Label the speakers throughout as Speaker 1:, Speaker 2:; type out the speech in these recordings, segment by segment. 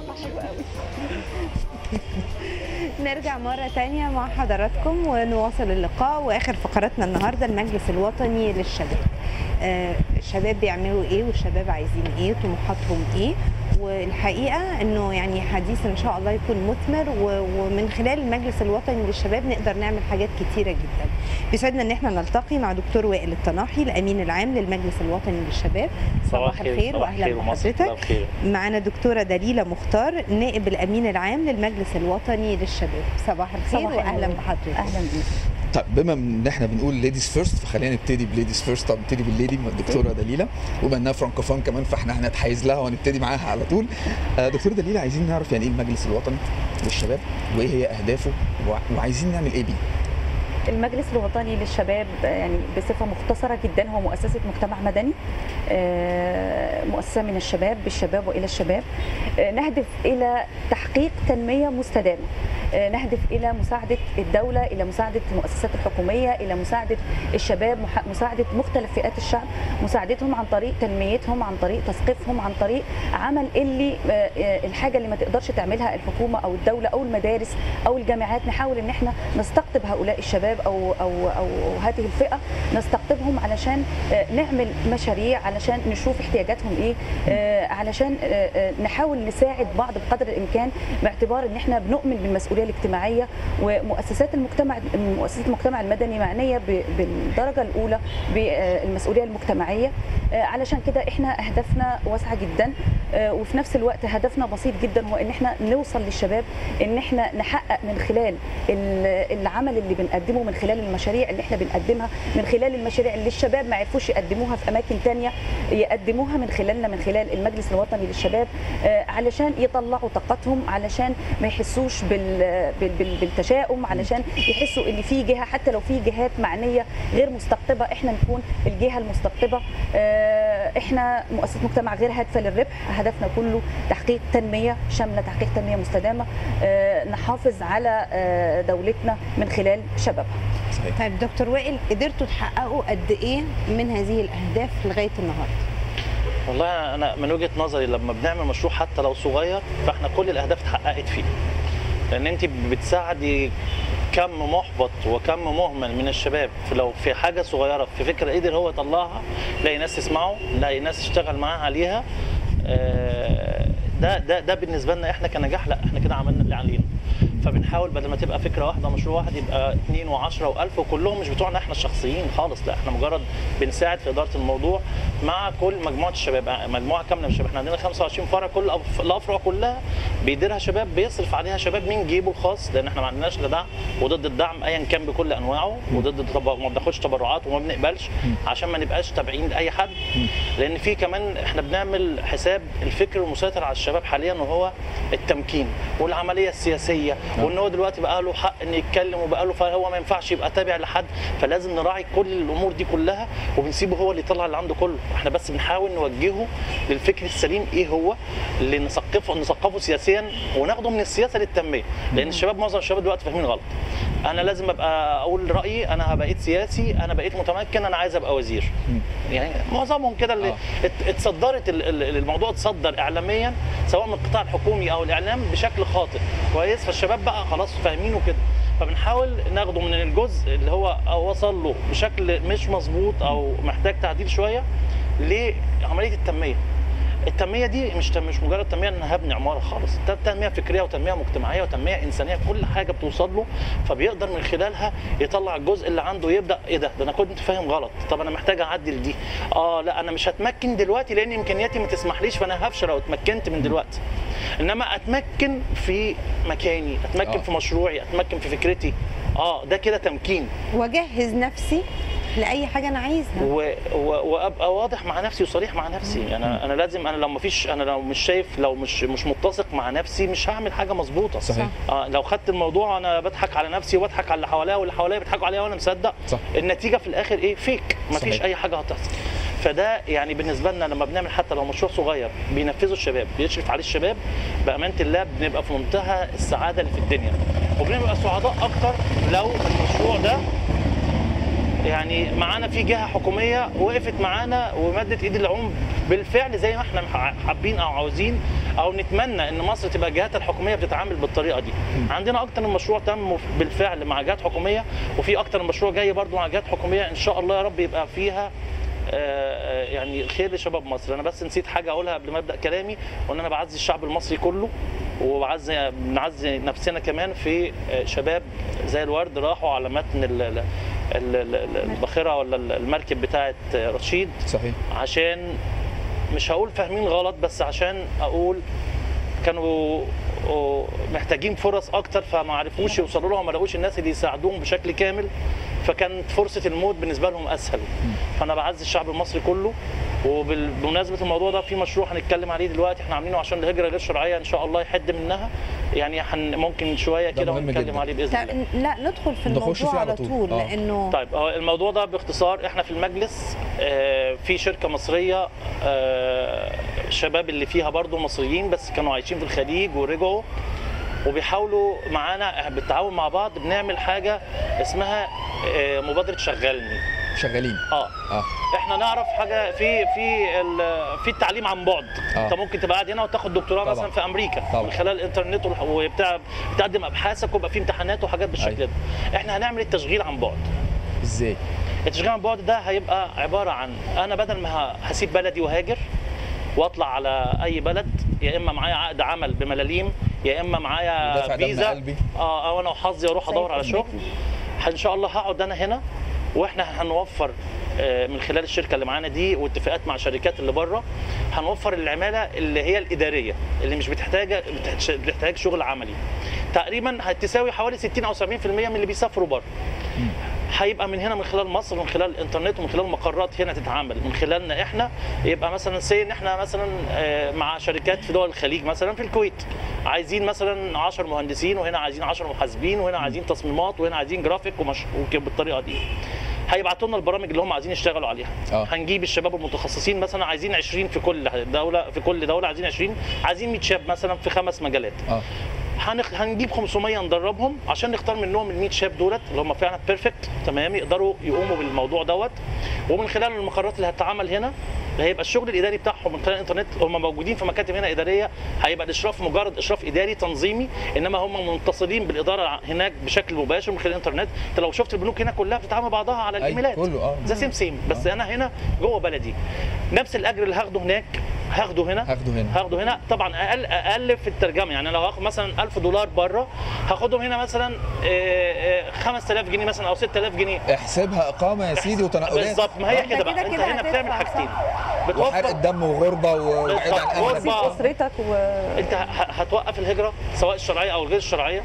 Speaker 1: حلو قوي
Speaker 2: نرجع مرة تانية مع حضراتكم ونواصل اللقاء وآخر فقراتنا النهاردة المجلس الوطني للشباب آه، الشباب بيعملوا ايه والشباب عايزين ايه طموحاتهم ايه والحقيقة انه يعني حديث ان شاء الله يكون مثمر و- ومن خلال المجلس الوطني للشباب نقدر نعمل حاجات كتيرة جدا بيسعدنا ان احنا نلتقي مع دكتور وائل الطناحي الامين العام للمجلس الوطني للشباب صباح الخير
Speaker 3: صباح
Speaker 2: واهلا
Speaker 3: الخير ومصر
Speaker 2: بحضرتك
Speaker 3: كلها بخير
Speaker 2: معانا دكتورة دليلة مختار نائب الأمين العام للمجلس الوطني للشباب صباح الخير
Speaker 1: صباح
Speaker 2: وأهلا
Speaker 1: النور.
Speaker 2: بحضرتك
Speaker 1: اهلا بيك
Speaker 4: طيب بما ان احنا بنقول ليديز فيرست فخلينا نبتدي بليديز فيرست طب نبتدي بالليدي من الدكتوره دليله وبما انها فرانكوفون كمان فاحنا هنتحيز لها وهنبتدي معاها على طول آه، دكتوره دليله عايزين نعرف يعني ايه المجلس الوطني للشباب وايه هي اهدافه وع- وعايزين نعمل ايه بيه
Speaker 1: المجلس الوطني للشباب يعني بصفه مختصره جدا هو مؤسسه مجتمع مدني آه، مؤسسه من الشباب بالشباب والى الشباب آه، نهدف الى تحقيق تنميه مستدامه آه، نهدف الى مساعده الدوله الى مساعده المؤسسات الحكوميه الى مساعده الشباب مح- مساعده مختلف فئات الشعب مساعدتهم عن طريق تنميتهم عن طريق تثقيفهم عن طريق عمل اللي آه، آه، الحاجه اللي ما تقدرش تعملها الحكومه او الدوله او المدارس او الجامعات نحاول ان احنا نستقطب هؤلاء الشباب او او او هذه الفئه نستقطبهم علشان آه، نعمل مشاريع علشان نشوف احتياجاتهم ايه آه، علشان آه، آه، نحاول نساعد بعض بقدر الامكان باعتبار ان احنا بنؤمن بالمسؤوليه الاجتماعيه ومؤسسات المجتمع مؤسسات المجتمع المدني معنيه ب- بالدرجه الاولى بالمسؤوليه المجتمعيه آه، علشان كده احنا اهدافنا واسعه جدا آه، وفي نفس الوقت هدفنا بسيط جدا هو ان احنا نوصل للشباب ان احنا نحقق من خلال ال- العمل اللي بنقدمه من خلال المشاريع اللي احنا بنقدمها من خلال المشاريع اللي الشباب ما عرفوش يقدموها في اماكن تانية يقدموها من خلالنا من خلال المجلس الوطني للشباب آه، علشان يطلعوا طاقتهم علشان ما يحسوش بال- بال- بال- بالتشاؤم علشان يحسوا ان في جهه حتى لو في جهات معنيه غير مستقطبه احنا نكون الجهه المستقطبه آه، احنا مؤسسه مجتمع غير هادفه للربح هدفنا كله تحقيق تنميه شامله تحقيق تنميه مستدامه آه، نحافظ على آه، دولتنا من خلال شبابها
Speaker 4: صحيح
Speaker 2: طيب دكتور وائل قدرتوا تحققوا قد ايه من هذه الأهداف لغاية النهاردة
Speaker 3: والله انا من وجهه نظري لما بنعمل مشروع حتى لو صغير فاحنا كل الاهداف اتحققت فيه لان انت بتساعدي كم محبط وكم مهمل من الشباب في لو في حاجه صغيره في فكره قدر هو يطلعها لاقي ناس تسمعه لاقي ناس تشتغل معاه عليها آه، ده ده ده بالنسبه لنا احنا كنجاح لا احنا كده عملنا اللي علينا فبنحاول بدل ما تبقى فكره واحده مشروع واحد يبقى اثنين و10 و1000 وكلهم مش بتوعنا احنا الشخصيين خالص لا احنا مجرد بنساعد في اداره الموضوع مع كل مجموعه الشباب مجموعه كامله من الشباب احنا عندنا 25 فرع كل أف- الافرع كلها بيديرها شباب بيصرف عليها شباب من جيبه الخاص لان احنا ما عندناش لا دعم وضد الدعم ايا كان بكل انواعه وضد التبر- ما بناخدش تبرعات وما بنقبلش عشان ما نبقاش تابعين لاي حد لان في كمان احنا بنعمل حساب الفكر المسيطر على الشباب حاليا وهو التمكين والعمليه السياسيه وان هو دلوقتي بقى له حق ان يتكلم وبقى له فهو ما ينفعش يبقى تابع لحد فلازم نراعي كل الامور دي كلها وبنسيبه هو اللي يطلع اللي عنده كله احنا بس بنحاول نوجهه للفكر السليم ايه هو اللي نثقفه نثقفه سياسيا وناخده من السياسه للتنميه لان الشباب معظم الشباب دلوقتي فاهمين غلط انا لازم ابقى اقول رايي انا بقيت سياسي انا بقيت متمكن انا عايز ابقى وزير يعني معظمهم كده اللي
Speaker 4: آه.
Speaker 3: ات- اتصدرت ال- ال- الموضوع اتصدر اعلاميا سواء من القطاع الحكومي او الاعلام بشكل خاطئ كويس فالشباب بقى خلاص فاهمينه كده فبنحاول ناخده من الجزء اللي هو وصل له بشكل مش مظبوط او محتاج تعديل شويه لعمليه التنميه التنميه دي مش مش مجرد تنميه ان أنا هبني عماره خالص ده تنميه فكريه وتنميه مجتمعيه وتنميه انسانيه كل حاجه بتوصل له فبيقدر من خلالها يطلع الجزء اللي عنده يبدا ايه ده ده انا كنت فاهم غلط طب انا محتاج اعدل دي اه لا انا مش هتمكن دلوقتي لان امكانياتي ما تسمحليش فانا هفشل لو اتمكنت من دلوقتي انما اتمكن في مكاني اتمكن
Speaker 4: آه.
Speaker 3: في مشروعي اتمكن في فكرتي اه ده كده تمكين
Speaker 2: واجهز نفسي لاي حاجه انا عايزها
Speaker 3: و... و... وابقى واضح مع نفسي وصريح مع نفسي انا انا لازم انا لو مفيش انا لو مش شايف لو مش مش متسق مع نفسي مش هعمل حاجه مظبوطه
Speaker 4: صحيح.
Speaker 3: آه لو خدت الموضوع انا بضحك على نفسي وبضحك على اللي حواليا واللي حواليا بيضحكوا عليا وانا مصدق
Speaker 4: صح.
Speaker 3: النتيجه في الاخر ايه فيك مفيش
Speaker 4: صحيح.
Speaker 3: اي حاجه هتحصل فده يعني بالنسبه لنا لما بنعمل حتى لو مشروع صغير بينفذه الشباب بيشرف عليه الشباب بامانه الله بنبقى في منتهى السعاده اللي في الدنيا وبنبقى سعداء اكتر لو المشروع ده يعني معانا في جهه حكوميه وقفت معانا ومدت ايد العون بالفعل زي ما احنا مح- حابين او عاوزين او نتمنى ان مصر تبقى الجهات الحكوميه بتتعامل بالطريقه دي عندنا اكتر من مشروع تم بالفعل مع جهات حكوميه وفي اكتر من مشروع جاي برضو مع جهات حكوميه ان شاء الله يا رب يبقى فيها آه، يعني خير لشباب مصر انا بس نسيت حاجه اقولها قبل ما ابدا كلامي وان انا بعزي الشعب المصري كله وبعزي بنعزي نفسنا كمان في آه، شباب زي الورد راحوا على متن ال- ال- ال- ال- الباخره ولا المركب بتاعه رشيد
Speaker 4: صحيح
Speaker 3: عشان مش هقول فاهمين غلط بس عشان اقول كانوا آه، محتاجين فرص اكتر فما عرفوش يوصلوا لها ما لقوش الناس اللي يساعدوهم بشكل كامل فكانت فرصه الموت بالنسبه لهم اسهل فانا بعزي الشعب المصري كله وبمناسبه الموضوع ده في مشروع هنتكلم عليه دلوقتي احنا عاملينه عشان الهجره غير الشرعيه ان شاء الله يحد منها يعني هن ممكن شويه
Speaker 4: ده
Speaker 3: كده
Speaker 4: مهم
Speaker 3: ونتكلم
Speaker 4: جدا.
Speaker 3: عليه باذن الله
Speaker 2: طب لا ندخل في
Speaker 4: نخش
Speaker 2: الموضوع
Speaker 4: فيه على
Speaker 2: على
Speaker 4: طول.
Speaker 2: طول
Speaker 4: آه.
Speaker 2: لانه
Speaker 3: طيب هو الموضوع ده باختصار احنا في المجلس آه، في شركه مصريه آه، الشباب اللي فيها برضو مصريين بس كانوا عايشين في الخليج ورجعوا وبيحاولوا معانا بالتعاون مع بعض بنعمل حاجه اسمها آه، مبادره شغلني
Speaker 4: شغالين
Speaker 3: اه
Speaker 4: اه
Speaker 3: احنا نعرف حاجه في في ال- في التعليم عن بعد
Speaker 4: آه.
Speaker 3: انت ممكن تبقى قاعد هنا وتاخد دكتوراه
Speaker 4: طبعاً.
Speaker 3: مثلا في امريكا
Speaker 4: طبعاً.
Speaker 3: من خلال الانترنت والح- وبتاع بتقدم ابحاثك ويبقى في امتحانات وحاجات بالشكل
Speaker 4: أيوة.
Speaker 3: ده احنا هنعمل التشغيل عن بعد
Speaker 4: ازاي
Speaker 3: التشغيل عن بعد ده هيبقى عباره عن انا بدل ما ه- هسيب بلدي وهاجر واطلع على اي بلد يا اما معايا عقد عمل بملاليم يا اما معايا
Speaker 4: ودافع دم
Speaker 3: فيزا
Speaker 4: قلبي.
Speaker 3: اه او انا وحظي اروح ادور على شغل
Speaker 1: سيكون
Speaker 3: ان شاء الله هقعد انا هنا واحنا هنوفر آه، من خلال الشركه اللي معانا دي واتفاقات مع شركات اللي بره هنوفر العماله اللي هي الاداريه اللي مش بتحتاج بتحتاج- بتحتاج شغل عملي تقريبا هتساوي حوالي 60 او 70% من اللي بيسافروا بره هيبقى من هنا من خلال مصر من خلال الانترنت ومن خلال مقرات هنا تتعامل من خلالنا احنا يبقى مثلا سي ان احنا مثلا آه، مع شركات في دول الخليج مثلا في الكويت عايزين مثلا 10 مهندسين وهنا عايزين 10 محاسبين وهنا عايزين تصميمات وهنا عايزين جرافيك ومش وك- بالطريقه دي هيبعتوا لنا البرامج اللي هم عايزين يشتغلوا عليها
Speaker 4: آه.
Speaker 3: هنجيب الشباب المتخصصين مثلا عايزين 20 في كل دوله في كل دوله عايزين 20 عايزين 100 شاب مثلا في خمس مجالات
Speaker 4: اه
Speaker 3: هنخ... هنجيب 500 ندربهم عشان نختار منهم ال 100 شاب دولت اللي هم فعلا بيرفكت تمام يقدروا يقوموا بالموضوع دوت ومن خلال المقرات اللي هتتعمل هنا هيبقى الشغل الاداري بتاعهم من خلال الانترنت هم موجودين في مكاتب هنا اداريه هيبقى الاشراف مجرد اشراف اداري تنظيمي انما هم متصلين بالاداره هناك بشكل مباشر من خلال الانترنت انت لو شفت البنوك هنا كلها بتتعامل بعضها على
Speaker 4: أيوة،
Speaker 3: الايميلات
Speaker 4: كله، آه.
Speaker 3: زي سيم سيم بس انا هنا جوه بلدي نفس الاجر اللي هاخده هناك هاخده هنا
Speaker 4: هاخده هنا
Speaker 3: هاخده هنا طبعا اقل اقل في الترجمه يعني لو هاخد مثلا 1000 دولار بره هاخدهم هنا مثلا آه، آه، 5000 جنيه مثلا او 6000 جنيه
Speaker 4: احسبها اقامه يا سيدي وتنقلات
Speaker 3: بالظبط ما هي
Speaker 2: أنت
Speaker 3: كده
Speaker 2: كده
Speaker 3: بقى انت
Speaker 2: كده
Speaker 3: هنا بتعمل
Speaker 2: هتدفع،
Speaker 3: حاجتين
Speaker 2: صح؟
Speaker 4: وحرق
Speaker 3: بتوفر
Speaker 4: الدم وغربه وبعيد عن
Speaker 3: بالظبط.
Speaker 4: اهلك
Speaker 3: غربة.
Speaker 1: تسيب اسرتك و
Speaker 3: انت ه- هتوقف الهجره سواء الشرعيه او الغير الشرعيه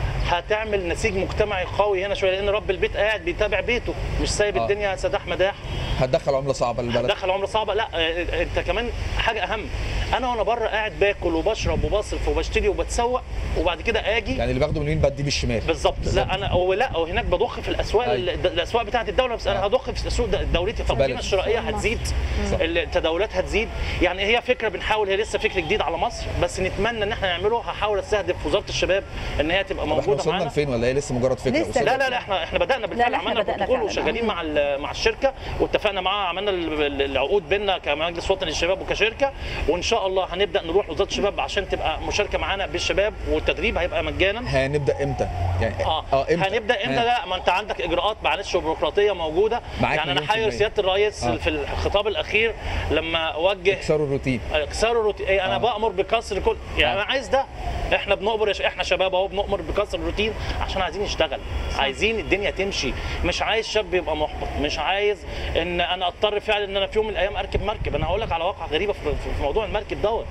Speaker 3: هتعمل نسيج مجتمعي قوي هنا شويه لان رب البيت قاعد بيتابع بيته مش سايب
Speaker 4: آه.
Speaker 3: الدنيا سداح مداح
Speaker 4: هتدخل عمله صعبه للبلد
Speaker 3: دخل عمره صعبه لا آه، انت كمان حاجه اهم انا وانا بره قاعد باكل وبشرب وبصرف وبشتري وبتسوق وبعد كده اجي
Speaker 4: يعني اللي باخده من اليمين بديه بالشمال
Speaker 3: بالظبط لا انا ولا وهناك بضخ في الاسواق
Speaker 4: أيوة.
Speaker 3: ال- الاسواق بتاعه الدوله بس انا
Speaker 4: آه.
Speaker 3: هضخ في السوق د- دولتي فالقيمه
Speaker 4: بلد.
Speaker 3: الشرائيه
Speaker 2: مصر.
Speaker 3: هتزيد
Speaker 4: صح.
Speaker 3: التداولات هتزيد يعني هي فكره بنحاول هي لسه فكر جديد على مصر بس نتمنى ان احنا نعمله هحاول استهدف وزاره الشباب ان هي تبقى
Speaker 4: طب احنا
Speaker 3: موجوده
Speaker 4: وصلنا
Speaker 3: معانا
Speaker 4: لفين ولا هي لسه مجرد فكره
Speaker 2: لسه.
Speaker 4: وصلنا-
Speaker 3: لا لا لا احنا احنا بدانا بالفعل
Speaker 1: لا، احنا
Speaker 3: عملنا
Speaker 1: بدأنا
Speaker 3: بروتوكول
Speaker 1: فعلا.
Speaker 3: وشغالين مع ال- مع الشركه واتفقنا معاها عملنا ال- ال- العقود بيننا كمجلس وطني للشباب وكشركه وان شاء الله هنبدا نروح لوزاره الشباب عشان تبقى مشاركه معانا بالشباب والتدريب هيبقى مجانا
Speaker 4: هنبدا امتى يعني
Speaker 3: اه,
Speaker 4: اه امتى
Speaker 3: هنبدا امتى
Speaker 4: ها.
Speaker 3: لا ما انت عندك اجراءات معلش وبيروقراطيه موجوده
Speaker 4: معاك
Speaker 3: يعني انا
Speaker 4: مليون في
Speaker 3: حير
Speaker 4: المية.
Speaker 3: سياده الرئيس
Speaker 4: آه.
Speaker 3: في الخطاب الاخير لما وجه
Speaker 4: اكسروا الروتين
Speaker 3: اكسروا الروتين إيه انا
Speaker 4: آه.
Speaker 3: بامر بكسر كل يعني
Speaker 4: آه.
Speaker 3: انا عايز ده احنا بنؤمر احنا شباب اهو بنؤمر بكسر الروتين عشان عايزين نشتغل عايزين الدنيا تمشي مش عايز شاب يبقى محبط مش عايز ان انا اضطر فعلا ان انا في يوم من الايام اركب مركب انا هقول لك على واقعه غريبه في في موضوع المركب دوت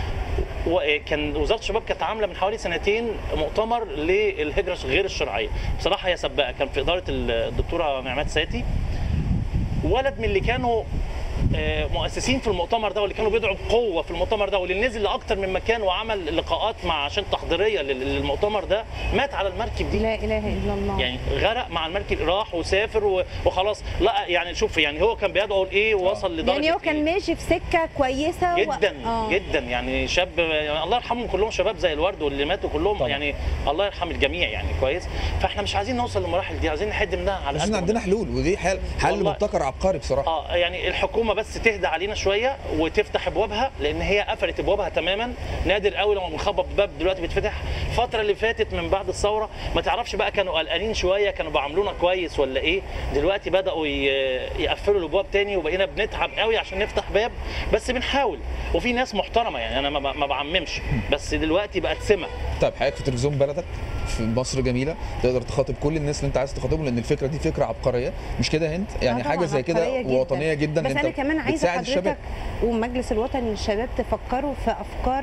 Speaker 3: وكان وزاره الشباب كانت عامله من حوالي سنتين مؤتمر للهجره غير الشرعيه بصراحه هي سباقه كان في اداره الدكتوره نعمات ساتي ولد من اللي كانوا آه، مؤسسين في المؤتمر ده واللي كانوا بيدعوا بقوه في المؤتمر ده واللي نزل لاكتر من مكان وعمل لقاءات مع عشان تحضيريه لل- للمؤتمر ده مات على المركب دي
Speaker 2: لا اله الا الله
Speaker 3: يعني غرق مع المركب راح وسافر و- وخلاص لا يعني شوف يعني هو كان بيدعو لايه ووصل لدرجه
Speaker 2: يعني هو كان
Speaker 3: إيه؟
Speaker 2: ماشي في سكه كويسه و-
Speaker 3: جدا
Speaker 2: آه.
Speaker 3: جدا يعني شاب يعني الله يرحمهم كلهم شباب زي الورد واللي ماتوا كلهم
Speaker 4: طبعا.
Speaker 3: يعني الله يرحم الجميع يعني كويس فاحنا مش عايزين نوصل للمراحل دي عايزين نحد منها على
Speaker 4: عايزين
Speaker 3: قد ما
Speaker 4: عندنا حلول ودي حل حل
Speaker 3: والله.
Speaker 4: مبتكر عبقري بصراحه
Speaker 3: اه يعني الحكومه الحكومه بس تهدى علينا شويه وتفتح ابوابها لان هي قفلت ابوابها تماما نادر قوي لما بنخبط باب دلوقتي بيتفتح الفتره اللي فاتت من بعد الثوره ما تعرفش بقى كانوا قلقانين شويه كانوا بيعاملونا كويس ولا ايه دلوقتي بداوا ي- يقفلوا الابواب تاني وبقينا بنتعب قوي عشان نفتح باب بس بنحاول وفي ناس محترمه يعني انا ما ما بعممش بس دلوقتي بقت سمه
Speaker 4: طيب حضرتك في تلفزيون بلدك في مصر جميله تقدر تخاطب كل الناس اللي انت عايز تخاطبهم لان الفكره دي فكره عبقريه مش كده هند يعني
Speaker 2: آه
Speaker 4: حاجه
Speaker 2: طبعاً
Speaker 4: زي كده
Speaker 2: عبقرية جداً.
Speaker 4: وطنيه جدا
Speaker 2: بس
Speaker 4: إن
Speaker 2: انا
Speaker 4: انت
Speaker 2: كمان عايزه
Speaker 4: بتساعد الشباب
Speaker 2: حضرتك والمجلس الوطني للشباب تفكروا في افكار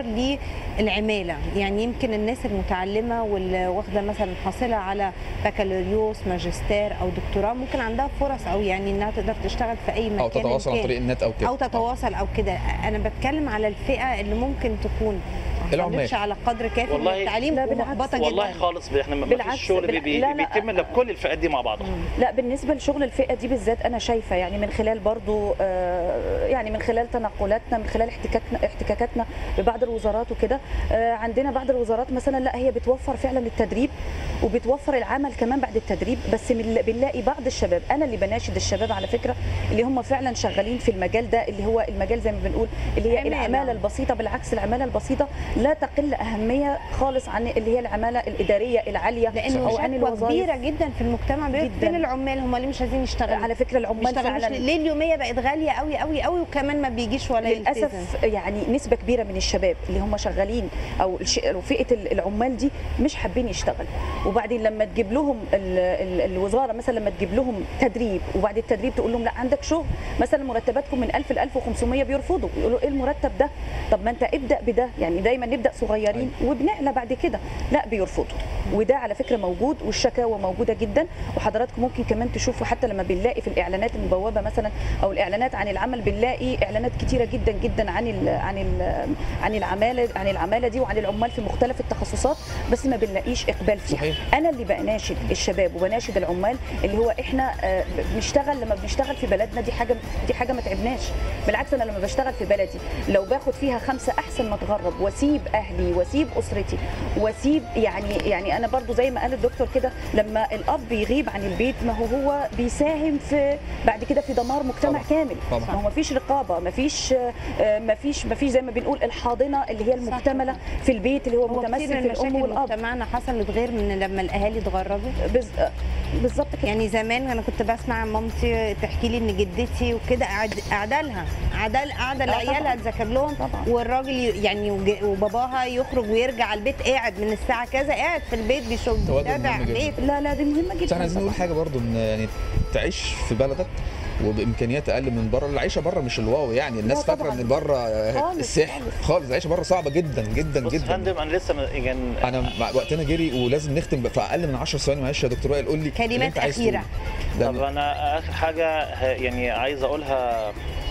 Speaker 2: للعماله يعني يمكن الناس المتعلمه واللي واخده مثلا حاصله على بكالوريوس ماجستير او دكتوراه ممكن عندها فرص او يعني انها تقدر تشتغل في اي مكان
Speaker 4: او تتواصل عن
Speaker 2: كان.
Speaker 4: طريق النت او كده
Speaker 2: او تتواصل او كده انا بتكلم على الفئه اللي ممكن تكون ما
Speaker 4: العمال.
Speaker 2: حصلتش على قدر كافي من
Speaker 3: والله-
Speaker 2: التعليم
Speaker 1: لا، بالعكس.
Speaker 2: ومحبطه جدا
Speaker 3: والله خالص احنا ما
Speaker 1: بالعكس،
Speaker 3: فيش شغل
Speaker 1: بالع-
Speaker 3: بي-
Speaker 1: لا، لا.
Speaker 3: بيتم الا بكل الفئات دي مع بعضها
Speaker 1: لا بالنسبه لشغل الفئه دي بالذات انا شايفه يعني من خلال برضو آه، يعني من خلال تنقلاتنا من خلال احتكاكنا احتكاكاتنا ببعض الوزارات وكده آه، عندنا بعض الوزارات مثلا لا هي بتوفر فعلا التدريب وبتوفر العمل كمان بعد التدريب بس من- بنلاقي بعض الشباب انا اللي بناشد الشباب على فكره اللي هم فعلا شغالين في المجال ده اللي هو المجال زي ما بنقول اللي هي
Speaker 2: عمالة.
Speaker 1: العماله البسيطه بالعكس العماله البسيطه لا تقل اهميه خالص عن اللي هي العماله الاداريه العاليه
Speaker 2: لانه
Speaker 1: او عن
Speaker 2: شكوى
Speaker 1: الوظائف
Speaker 2: كبيره جدا في المجتمع بيقول
Speaker 1: جداً.
Speaker 2: فين العمال هم ليه مش عايزين يشتغلوا
Speaker 1: على فكره العمال
Speaker 2: بيشتغلوش
Speaker 1: فعلا
Speaker 2: ليه اليوميه بقت غاليه قوي قوي قوي وكمان ما بيجيش ولا يلتزم
Speaker 1: للاسف يعني نسبه كبيره من الشباب اللي هم شغالين او الش- أو فئه ال- العمال دي مش حابين يشتغلوا وبعدين لما تجيب لهم ال ال الوزاره مثلا لما تجيب لهم تدريب وبعد التدريب تقول لهم لا عندك شغل مثلا مرتباتكم من 1000 ل 1500 بيرفضوا يقولوا ايه المرتب ده طب ما انت ابدا بده يعني دايما نبدا صغيرين وبنعلى بعد كده لا بيرفضوا وده على فكره موجود والشكاوى موجوده جدا وحضراتكم ممكن كمان تشوفوا حتى لما بنلاقي في الاعلانات المبوبه مثلا او الاعلانات عن العمل بنلاقي اعلانات كتيره جدا جدا عن ال عن ال عن العماله عن العماله دي وعن العمال في مختلف التخصصات بس ما بنلاقيش اقبال فيها
Speaker 4: صحيح.
Speaker 1: انا اللي بناشد الشباب وبناشد العمال اللي هو احنا آه، بنشتغل لما بنشتغل في بلدنا دي حاجه دي حاجه ما تعبناش بالعكس انا لما بشتغل في بلدي لو باخد فيها خمسه احسن ما اتغرب واسيب اهلي واسيب اسرتي واسيب يعني يعني انا برضو زي ما قال الدكتور كده لما الاب يغيب عن البيت ما هو هو بيساهم في بعد كده في دمار مجتمع
Speaker 4: طبعاً.
Speaker 1: كامل
Speaker 4: طبعاً.
Speaker 1: ما هو ما فيش رقابه ما فيش ما فيش ما فيش زي ما بنقول الحاضنه اللي هي المكتمله في البيت اللي هو,
Speaker 2: هو كتير
Speaker 1: متمثل
Speaker 2: من
Speaker 1: في الام
Speaker 2: مشاكل
Speaker 1: والاب
Speaker 2: مجتمعنا حصلت غير من لما الاهالي اتغربوا
Speaker 1: بز... بالظبط كده
Speaker 2: يعني زمان انا كنت بسمع مامتي تحكي لي ان جدتي وكده قعد- قاعده لها قاعده قاعده
Speaker 1: آه
Speaker 2: لعيالها
Speaker 1: طبعاً.
Speaker 2: تذاكر لهم
Speaker 1: طبعاً.
Speaker 2: والراجل ي- يعني وج- وباباها يخرج ويرجع البيت قاعد من الساعه كذا قاعد في البيت بيشوف
Speaker 4: تواجد
Speaker 2: بيتابع
Speaker 4: مهم جداً.
Speaker 2: بيت
Speaker 1: لا لا دي مهمه جدا
Speaker 4: بس احنا عايزين نقول
Speaker 1: طبعاً.
Speaker 4: حاجه برضو ان يعني تعيش في بلدك وبامكانيات اقل من بره العيشه بره مش الواو يعني الناس
Speaker 1: لا
Speaker 4: فاكره
Speaker 1: طبعاً.
Speaker 4: ان بره
Speaker 1: خالص،
Speaker 4: السحر
Speaker 1: خالص.
Speaker 4: خالص العيشه بره صعبه جدا جدا
Speaker 3: بص يا
Speaker 4: جدا
Speaker 3: فندم انا لسه ما- يعني
Speaker 4: انا مع وقتنا جري ولازم نختم في اقل من 10 ثواني معلش يا دكتور وائل قول لي اللي
Speaker 2: كلمات
Speaker 4: أنت عايز
Speaker 2: أخيرة.
Speaker 4: تقوله.
Speaker 3: طب
Speaker 4: ده
Speaker 3: انا اخر حاجه ه- يعني عايز اقولها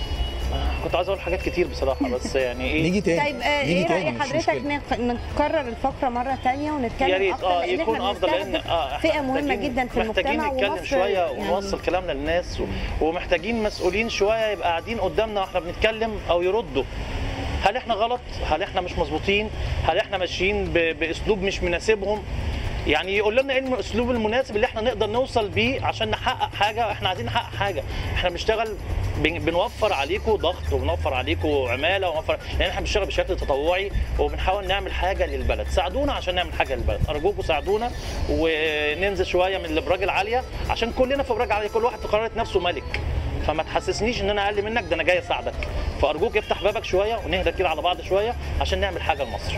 Speaker 3: كنت عايز اقول حاجات كتير بصراحه بس يعني ايه
Speaker 4: نيجي تاني
Speaker 2: طيب آه،
Speaker 4: نيجي
Speaker 2: ايه
Speaker 4: تاني
Speaker 2: راي
Speaker 4: مش
Speaker 2: حضرتك
Speaker 4: مشكلة.
Speaker 2: نق- نكرر الفقره مره تانية ونتكلم
Speaker 3: يا ريت
Speaker 2: اكتر
Speaker 3: اه
Speaker 2: لان
Speaker 3: يكون
Speaker 2: احنا
Speaker 3: افضل لان
Speaker 2: بنستهدف
Speaker 3: اه إحنا
Speaker 2: فئه مهمه
Speaker 3: محتاجين-
Speaker 2: جدا في
Speaker 3: محتاجين
Speaker 2: المجتمع
Speaker 3: نتكلم
Speaker 2: ومصر
Speaker 3: شويه
Speaker 2: يعني-
Speaker 3: ونوصل كلامنا للناس و- ومحتاجين مسؤولين شويه يبقى قاعدين قدامنا واحنا بنتكلم او يردوا هل احنا غلط؟ هل احنا مش مظبوطين؟ هل احنا ماشيين ب- باسلوب مش مناسبهم؟ يعني يقول لنا ايه الاسلوب المناسب اللي احنا نقدر نوصل بيه عشان نحقق حاجه احنا عايزين نحقق حاجه احنا بنشتغل بن- بنوفر عليكم ضغط وبنوفر عليكم عماله ونوفر يعني احنا بنشتغل بشكل تطوعي وبنحاول نعمل حاجه للبلد ساعدونا عشان نعمل حاجه للبلد ارجوكم ساعدونا وننزل شويه من الابراج العاليه عشان كلنا في ابراج عاليه كل واحد في قراره نفسه ملك فما تحسسنيش ان انا اقل منك ده انا جاي اساعدك فارجوك افتح بابك شويه ونهدى كده على بعض شويه عشان نعمل حاجه لمصر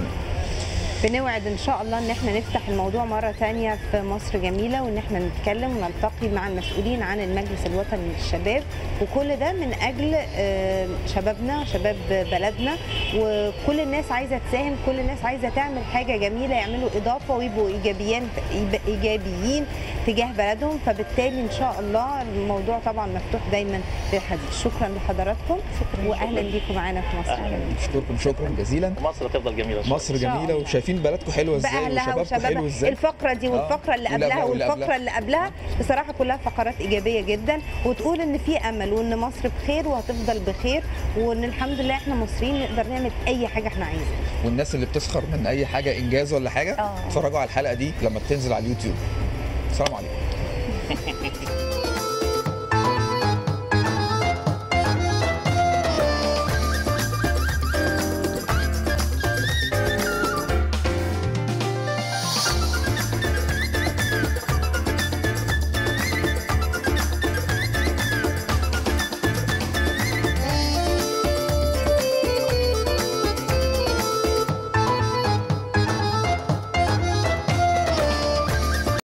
Speaker 2: بنوعد ان شاء الله ان احنا نفتح الموضوع مره تانية في مصر جميله وان احنا نتكلم ونلتقي مع المسؤولين عن المجلس الوطني للشباب وكل ده من اجل آه، شبابنا شباب بلدنا وكل الناس عايزه تساهم كل الناس عايزه تعمل حاجه جميله يعملوا اضافه ويبقوا ايجابيين ايجابيين تجاه بلدهم فبالتالي ان شاء الله الموضوع طبعا مفتوح دايما للحديث شكرا لحضراتكم
Speaker 1: شكراً.
Speaker 2: واهلا بيكم معانا في مصر
Speaker 3: أهلاً.
Speaker 2: جميله
Speaker 4: اشكركم شكرا جزيلا
Speaker 3: ومصر هتفضل جميله إن شاء الله.
Speaker 4: مصر
Speaker 2: إن شاء
Speaker 4: جميله
Speaker 2: الله.
Speaker 4: وشايفين بلدكم حلوه ازاي
Speaker 2: باهلها
Speaker 4: وشبابكم حلو
Speaker 2: وشبابها
Speaker 4: ازاي
Speaker 2: الفقره دي والفقره اللي
Speaker 4: واللي
Speaker 2: قبلها
Speaker 4: قبلها واللي
Speaker 2: والفقره
Speaker 4: قبلها.
Speaker 2: اللي قبلها بصراحه كلها فقرات ايجابيه جدا وتقول ان في امل وان مصر بخير وهتفضل بخير وان الحمد لله احنا مصريين نقدر نعمل اي حاجه احنا عايزينها
Speaker 4: والناس اللي بتسخر من اي حاجه انجاز ولا حاجه
Speaker 1: آه.
Speaker 4: اتفرجوا على الحلقه دي لما بتنزل على اليوتيوب السلام عليكم